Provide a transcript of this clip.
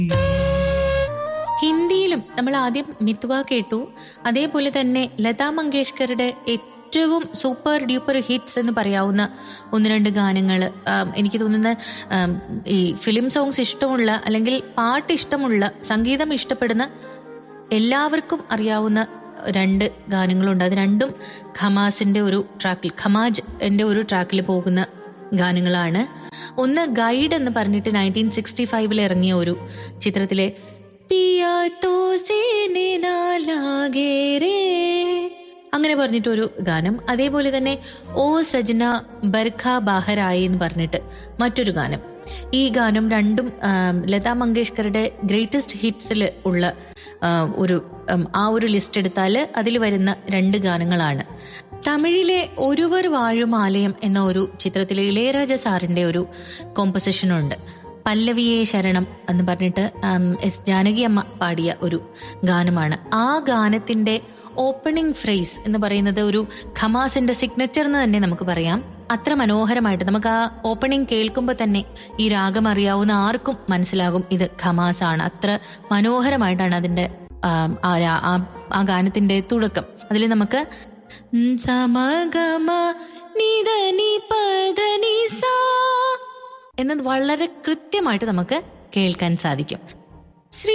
ഹിന്ദിയിലും നമ്മൾ ആദ്യം മിത്വ കേട്ടു അതേപോലെ തന്നെ ലതാ മങ്കേഷ്കറുടെ ഏറ്റവും സൂപ്പർ ഡ്യൂപ്പർ ഹിറ്റ്സ് എന്ന് പറയാവുന്ന ഒന്ന് രണ്ട് ഗാനങ്ങൾ എനിക്ക് തോന്നുന്ന ആം, ഈ ഫിലിം സോങ്സ് ഇഷ്ടമുള്ള അല്ലെങ്കിൽ പാട്ട് ഇഷ്ടമുള്ള സംഗീതം ഇഷ്ടപ്പെടുന്ന എല്ലാവർക്കും അറിയാവുന്ന രണ്ട് ഗാനങ്ങളുണ്ട് അത് രണ്ടും ഖമാസിന്റെ ഒരു ട്രാക്കിൽ ഖമാജ് എന്റെ ഒരു ട്രാക്കിൽ പോകുന്ന ഗാനങ്ങളാണ് ഒന്ന് ഗൈഡ് എന്ന് പറഞ്ഞിട്ട് നയൻറ്റീൻ സിക്സ്റ്റി ഫൈവിൽ ഇറങ്ങിയ ഒരു ചിത്രത്തിലെ പിയാ തോ സീനെ നാ ലാഗേ രേ അങ്ങനെ പറഞ്ഞിട്ടൊരു ഗാനം അതേപോലെ തന്നെ ഓ സജന ബർഖ ബാഹരായി എന്ന് പറഞ്ഞിട്ട് മറ്റൊരു ഗാനം ഈ ഗാനം രണ്ടും ആം, ലതാ മങ്കേഷ്കറുടെ ഗ്രേറ്റസ്റ്റ് ഹിറ്റ്സിൽ ഉള്ള ആ, ഒരു ഉം, ആ ഒരു ലിസ്റ്റ് എടുത്താൽ അതിൽ വരുന്ന രണ്ട് ഗാനങ്ങളാണ് തമിഴിലെ ഒരുവർ വാഴും ആലയം എന്ന ഒരു ചിത്രത്തിലെ ഇളയരാജ സാറിന്റെ ഒരു കോമ്പസിഷൻ ഉണ്ട് പല്ലവിയെ ശരണം എന്ന് പറഞ്ഞിട്ട് ആം, എസ് ജാനകി അമ്മ പാടിയ ഒരു ഗാനമാണ് ആ ഗാനത്തിന്റെ ഓപ്പണിംഗ് ഫ്രേസ് എന്ന് പറയുന്നത് ഒരു ഖമാസിന്റെ സിഗ്നച്ചർ എന്ന് തന്നെ നമുക്ക് പറയാം അത്ര മനോഹരമായിട്ട് നമുക്ക് ആ ഓപ്പണിംഗ് കേൾക്കുമ്പോൾ തന്നെ ഈ രാഗം അറിയാവുന്ന ആർക്കും മനസ്സിലാകും ഇത് ഖമാസ് ആണ് അത്ര മനോഹരമായിട്ടാണ് അതിന്റെ ആം, ആ രാ- ആ- ആ ഗാനത്തിന്റെ തുടക്കം അതിൽ നമുക്ക് ഉം സമഗമ നിധനി പദനി സാ എന്നത് വളരെ കൃത്യമായിട്ട് നമുക്ക് കേൾക്കാൻ സാധിക്കും